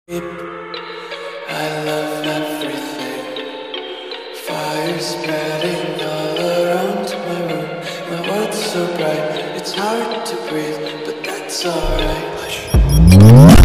I love everything. Fire spreading all around my room. My world's so bright, it's hard to breathe, but that's alright. Hush.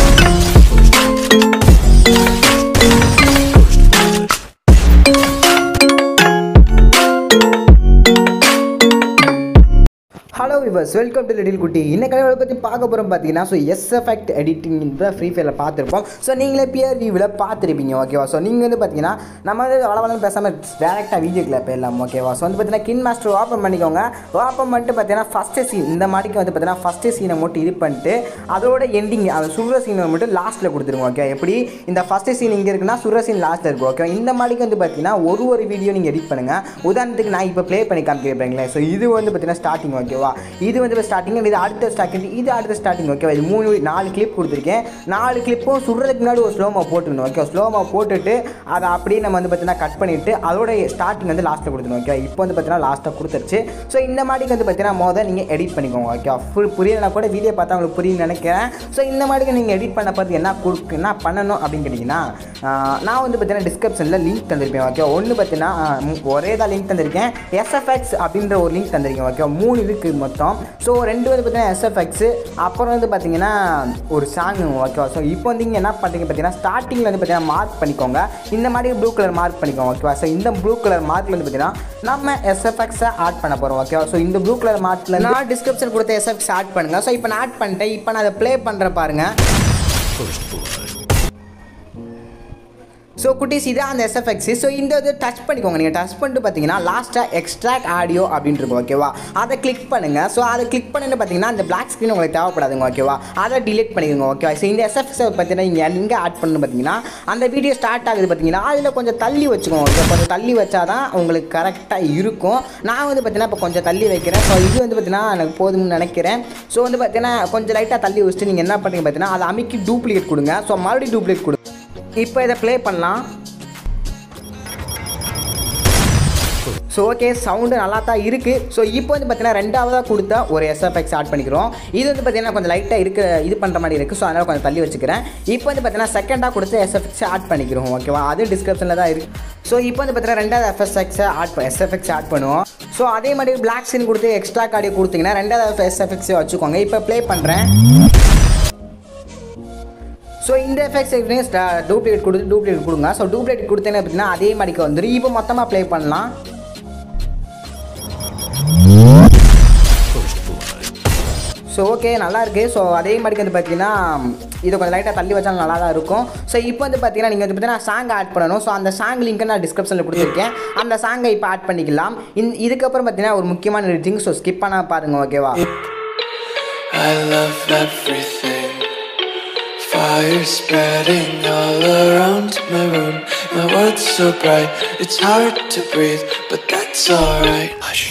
Hello viewers welcome to little குட்டி இன்னைக்கு கதையை பற்றி பார்க்க போகிறோம் பார்த்தீங்கன்னா so S effect editing இந்த free ஃபயரில் பார்த்துருப்போம் ஸோ நீங்களே பியர் வியூவில் பார்த்துருப்பீங்க ஓகேவா ஸோ நீங்கள் வந்து பார்த்தீங்கன்னா நம்ம வந்து வளவளன்னு பேசாமல் டேரெக்டாக வீடியோக்குள்ள போயிடலாம் ஓகேவா ஸோ வந்து பார்த்தீங்கன்னா கின் மாஸ்டர் ஓப்பன் பண்ணிக்கோங்க ஓப்பன் பண்ணிட்டு பார்த்தீங்கன்னா ஃபஸ்ட்டு சீன் இந்த மாதிரிக்கு வந்து பார்த்தீங்கன்னா ஃபஸ்ட்டு சீனை மட்டும் இது பண்ணிட்டு அதோட எண்டிங் அந்த சுடுற சீனை மட்டும் லாஸ்ட்டில் கொடுத்துருங்க ஓகே எப்படி இந்த ஃபஸ்ட்டு சீன் இங்கே இருக்குன்னா சுடுற சீன் லாஸ்ட்டில் இருக்கும் ஓகே இந்த மாதிரிக்கு வந்து பார்த்தீங்கன்னா ஒரு ஒரு வீடியோ நீங்கள் எடிட் பண்ணுங்கள் உதாரணத்துக்கு நான் இப்போ ப்ளே பண்ணி காமிக்கிறேன் ஸோ இது வந்து பார்த்தீங்கன்னா ஸ்டார்டிங் ஓகேவா இது வந்து ஸ்டார்டிங் இது அடுத்த ஸ்டார்டிங் இது அடுத்த ஸ்டார்டிங் ஓகேவா இது மூணு நாலு கிளிப் கொடுத்துருக்கேன் நாலு கிளிப்பும் சுடுறதுக்கு முன்னாடி ஒரு ஸ்லோமா போட்டுக்கணும் ஓகே ஸ்லோமா போட்டுட்டு அதை அப்படியே நம்ம வந்து பார்த்தீங்கன்னா கட் பண்ணிவிட்டு அதோட ஸ்டார்டிங் வந்து லாஸ்ட்டில் கொடுத்துணும் ஓகே இப்போ வந்து பார்த்தீங்கன்னா லாஸ்ட்டாக கொடுத்துருச்சு ஸோ இந்த மாதிரி வந்து பார்த்தீங்கன்னா மொதல் நீங்கள் எடிட் பண்ணிக்கோங்க ஓகே ஃபுல் புரியலைனா கூட வீடியோ பார்த்தா உங்களுக்கு புரியும்னு நினைக்கிறேன் ஸோ இந்த மாதிரி நீங்கள் எடிட் பண்ண பார்த்து என்ன கொடுக்கு என்ன பண்ணணும் அப்படின்னு கேட்டிங்கன்னா ஆஹ், நான் வந்து பார்த்தீங்கன்னா டிஸ்கிரிப்ஷனில் லிங்க் தந்திருப்பேன் ஓகே ஒன்று பார்த்தீங்கன்னா ஆஹ், மு- ஒரே தான் லிங்க் தந்திருக்கேன் எஸ்எஃப்எக்ஸ் அப்படின்ற ஒரு லிங்க் தந்திருக்கேன் ஓகே மூணு இருக்குது மொத்தம் ஸோ ரெண்டு வந்து பார்த்தீங்கன்னா எஸ்எஃப்எக்ஸு அப்புறம் வந்து பார்த்தீங்கன்னா ஒரு சாங் ஓகேவா ஸோ இப்போ வந்து இங்கே என்ன பண்ணுறீங்க பார்த்தீங்கன்னா ஸ்டார்டிங்கில் வந்து பார்த்தீங்கன்னா மார்க் பண்ணிக்கோங்க இந்த மாதிரி ப்ளூ கலர் மார்க் பண்ணிக்கோங்க ஓகேவா ஸோ இந்த ப்ளூ கலர் மார்க்கில் வந்து பார்த்தீங்கன்னா நம்ம எஸ்எஃப்எக்ஸை ஆட் பண்ண போகிறோம் ஓகேவா ஸோ இந்த ப்ளூ கலர் மார்க்கில் நான் டிஸ்கிரிப்ஷன் கொடுத்த எஸ்எஃப்எக்ஸ் ஆட் பண்ணுங்கள் ஸோ இப்போ நான் ஆட் பண்ணிட்டேன் இப்போ நான் அதை ப்ளே பண்ணுற பாருங்கள் ஸோ குட்டீஸ் இதான் அந்த எஸ்எஃப்எக்ஸ் ஸோ இந்த இது டச் பண்ணிக்கோங்க நீங்கள் டச் பண்ணிட்டு பார்த்தீங்கன்னா லாஸ்ட்டாக எக்ஸ்ட்ராக்ட் ஆடியோ அப்படின்ட்டு இருக்கும் ஓகேவா அதை கிளிக் பண்ணுங்கள் ஸோ அதை கிளிக் பண்ணிட்டு பார்த்தீங்கன்னா அந்த பிளாக் ஸ்க்ரீன் உங்களுக்கு தேவைப்படாதுங்க ஓகேவா அதை டிலீட் பண்ணிக்கோங்க ஓகேவா ஸோ இந்த எஸ்எஃப்எக்ஸ் பார்த்தீங்கன்னா நீங்கள் எங்கே ஆட் பண்ணணும் பார்த்தீங்கன்னா அந்த வீடியோ ஸ்டார்ட் ஆகுது பார்த்தீங்கன்னா அதில் கொஞ்சம் தள்ளி வச்சுக்கோங்க ஓகே கொஞ்சம் தள்ளி வச்சா தான் உங்களுக்கு கரெக்டாக இருக்கும் நான் வந்து பார்த்தீங்கன்னா இப்போ கொஞ்சம் தள்ளி வைக்கிறேன் ஸோ இது வந்து பார்த்தீங்கன்னா எனக்கு போதும்னு நினைக்கிறேன் ஸோ வந்து பார்த்தீங்கன்னா கொஞ்சம் லைட்டாக தள்ளி வச்சுட்டு நீங்கள் என்ன பண்ணுறீங்க பார்த்தீங்கன்னா அதை அமைக்கி டூப்ளிகேட் கொடுங்க ஸோ மறுபடியும் டூப்ளிகேட் கொடுங்க இப்போ இதை ப்ளே பண்ணலாம் ஸோ ஓகே சவுண்டு நல்லா தான் இருக்குது ஸோ இப்போ வந்து பார்த்தீங்கன்னா ரெண்டாவதாக கொடுத்த ஒரு எஸ்எஃப்எக்ஸ் ஆட் பண்ணிக்கிறோம் இது வந்து பார்த்தீங்கன்னா கொஞ்சம் லைட்டாக இருக்க இது பண்ணுற மாதிரி இருக்குது ஸோ அதனால் கொஞ்சம் தள்ளி வச்சுக்கிறேன் இப்போ வந்து பார்த்தீங்கன்னா செகண்டாக கொடுத்த எஸ்எஃப்எக்ஸ் ஆட் பண்ணிக்கிறோம் ஓகேவா அது டிஸ்கிரிப்ஷனில் தான் இருக்குது ஸோ இப்போ வந்து பார்த்தீங்கன்னா ரெண்டாவது எஃப்எஸ்எக்ஸை ஆட் பண்ண எஸ்எஃப்எக்ஸ் ஆட் பண்ணுவோம் ஸோ அதே மாதிரி பிளாக் சீன் கொடுத்து எக்ஸ்ட்ரா கார்டியோ கொடுத்தீங்கன்னா ரெண்டாவது எஸ்எஃப்எக்ஸ் வச்சுக்கோங்க இப்போ ப்ளே பண்ணுறேன் ஸோ இந்த எஃபெக்ட்ஸ் டூப்ளிகேட் கொடுத்து டூப்ளிகேட் கொடுங்க ஸோ டூப்ளிகேட் கொடுத்தேன்னு அப்படின்னா அதே மாதிரிக்கு வந்துடும் இப்போ மொத்தமாக ப்ளே பண்ணலாம் ஸோ ஓகே நல்லா இருக்கு ஸோ அதே மாதிரி வந்து பார்த்தீங்கன்னா இதை கொஞ்சம் லைட்டாக தள்ளி வச்சாலும் நல்லா தான் இருக்கும் ஸோ இப்போ வந்து பார்த்தீங்கன்னா நீங்கள் வந்து பார்த்தீங்கன்னா சாங் ஆட் பண்ணணும் ஸோ அந்த சாங் லிங்க்கை நான் டிஸ்கிரிப்ஷனில் கொடுத்துருக்கேன் அந்த சாங்கை இப்போ ஆட் பண்ணிக்கலாம் இந்த இதுக்கப்புறம் பார்த்தீங்கன்னா ஒரு முக்கியமான எடிட்டிங் ஸோ ஸ்கிப் பண்ணால் பாருங்கள் ஓகேவா I love everything. Fire spreading all around my room. My world's so bright, it's hard to breathe, but that's alright. Hush.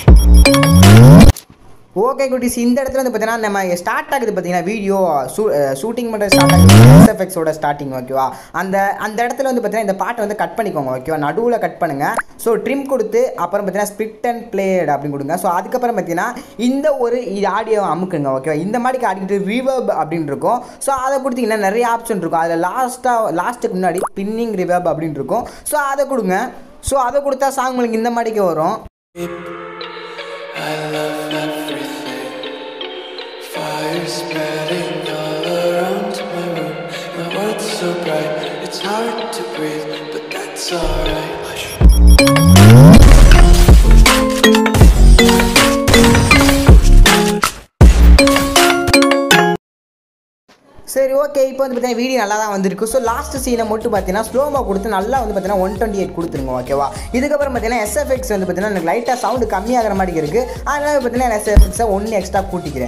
Okay குட்டீஸ் இந்த இடத்துல வந்து பார்த்தீங்கன்னா நம்ம ஸ்டார்ட் ஆகுது பார்த்தீங்கன்னா வீடியோ ஷூ ஷூட்டிங் மட்டும் ஸ்டார்ட் ஆகுது எஸ்எஃப்எக்ஸோட ஸ்டார்டிங் ஓகேவா அந்த அந்த இடத்துல வந்து பார்த்தீங்கன்னா இந்த பாட்டை வந்து கட் பண்ணிக்கோங்க ஓகேவா நடுவில் கட் பண்ணுங்கள் ஸோ ட்ரிம் கொடுத்து அப்புறம் பார்த்தீங்கன்னா ஸ்பிட் அண்ட் பிளேட் அப்படின்னு கொடுங்க ஸோ அதுக்கப்புறம் பார்த்தீங்கன்னா இந்த ஒரு இது ஆடியோ அமுக்குங்க ஓகேவா இந்த மாதிரி ஆடிக்கிட்டு ரிவர்ப் அப்படின்னு இருக்கும் ஸோ அதை கொடுத்தீங்கன்னா நிறைய ஆப்ஷன் இருக்கும் அதில் லாஸ்ட்டாக லாஸ்ட்டுக்கு முன்னாடி பின்னிங் ரிவர்ப் அப்படின்னு இருக்கும் ஸோ அதை கொடுங்க ஸோ அதை கொடுத்தா சாங் உங்களுக்கு இந்த மாதிரிக்கு வரும் I love everything. Fire spreading all around my room. My world's so bright, it's hard to breathe, but that's alright. Hush. சரி ஓகே இப்போ வந்து பார்த்தீங்கன்னா வீடியோ நல்லா தான் வந்திருக்கு ஸோ லாஸ்ட் சீனை மட்டும் பார்த்தீங்கன்னா ஸ்லோமாக கொடுத்து நல்லா வந்து பார்த்தீங்கன்னா ஒன் டுவெண்ட்டி எயிட் கொடுத்துருங்க ஓகேவா இதுக்கப்புறம் பார்த்தீங்கன்னா எஸ்எஃப்எக்ஸ் வந்து பார்த்தீங்கன்னா எனக்கு லைட்டாக சவுண்டு கம்மியாகிற மாதிரி இருக்குது அதனால பார்த்தீங்கன்னா எஸ்எஃப்எக்ஸை ஒன்று எக்ஸ்ட்ரா கூட்டிக்கிறேன்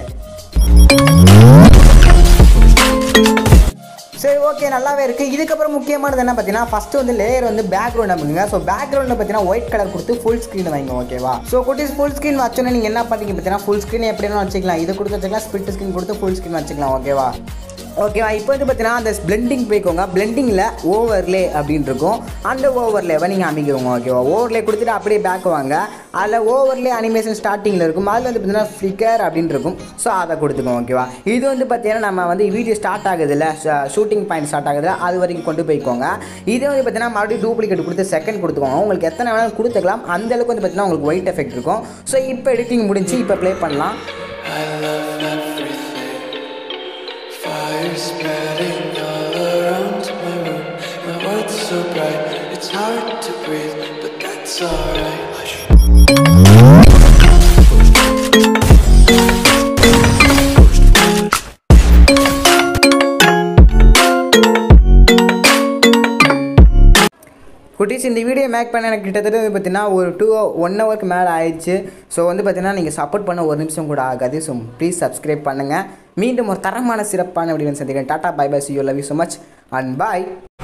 சரி ஓகே நல்லாவே இருக்குது இதுக்கப்புறம் முக்கியமானது என்ன பார்த்தீங்கன்னா ஃபஸ்ட்டு வந்து லேயர் வந்து பேக்ரவுண்ட் அமைங்க ஸோ பேக்ரவுண்டில் பார்த்தீங்கன்னா ஒயிட் கலர் கொடுத்து ஃபுல் ஸ்க்ரீன் வைங்க ஓகேவா ஸோ குட்டிஸ் ஃபுல் ஸ்க்ரீன் வச்சோன்னே நீங்கள் என்ன பண்ணுறீங்க பார்த்தீங்கன்னா ஃபுல் ஸ்க்ரீன் எப்படி வேணாலும் வச்சுக்கலாம் இதை கொடுத்து வச்சுக்கலாம் ஸ்பிட் ஸ்க்ரீன் கொடுத்து ஃபுல் ஸ்க்ரீன் வச்சுக்கலாம் ஓகேவா ஓகேவா இப்போ வந்து பார்த்தீங்கன்னா அந்த பிளெண்டிங் போய்க்கோங்க பிளெண்டிங்கில் ஓவர்லே அப்படின்னு இருக்கும் அந்த ஓவர்லேவை நீங்கள் அமைக்கிறோங்க ஓகேவா ஓவர்லே கொடுத்துட்டு அப்படியே பேக் வாங்க அதில் ஓவர்லே அனிமேஷன் ஸ்டார்டிங்கில் இருக்கும் அதில் வந்து பார்த்தீங்கன்னா ஃப்ளிக்கர் அப்படின்னு இருக்கும் ஸோ அதை கொடுத்துக்கோங்க ஓகேவா இது வந்து பார்த்தீங்கன்னா நம்ம வந்து வீடியோ ஸ்டார்ட் ஆகுதுல்ல ஷூட்டிங் பாயிண்ட் ஸ்டார்ட் ஆகுதுல அது வரைக்கும் கொண்டு போய்க்கோங்க இது வந்து பார்த்தீங்கன்னா மறுபடியும் டூப்ளிகேட் கொடுத்து செகண்ட் கொடுத்துக்கோங்க உங்களுக்கு எத்தனை வேணாலும் கொடுத்துக்கலாம் அந்த அளவுக்கு வந்து பார்த்தீங்கன்னா உங்களுக்கு ஒயிட் எஃபெக்ட் இருக்கும் ஸோ இப்போ எடிட்டிங் முடிஞ்சு இப்போ ப்ளே பண்ணலாம் I love everything. Fire spreading all around my room. My world's so bright, it's hard to breathe, but that's alright. Hush. குட்டீஸ் இந்த வீடியோ மேக் பண்ண எனக்கு கிட்டத்தட்ட வந்து பார்த்தீங்கன்னா ஒரு டூ ஒன் ஹவருக்கு மேலே ஆயிடுச்சு ஸோ வந்து பார்த்தீங்கன்னா நீங்கள் சப்போர்ட் பண்ண ஒரு நிமிஷம் கூட ஆகாது ஸோ ப்ளீஸ் சப்ஸ்கிரைப் பண்ணுங்கள் மீண்டும் ஒரு தரமான சிறப்பான வீடியோ சந்திக்கிறேன் டாட்டா bye bye see you love you so much and bye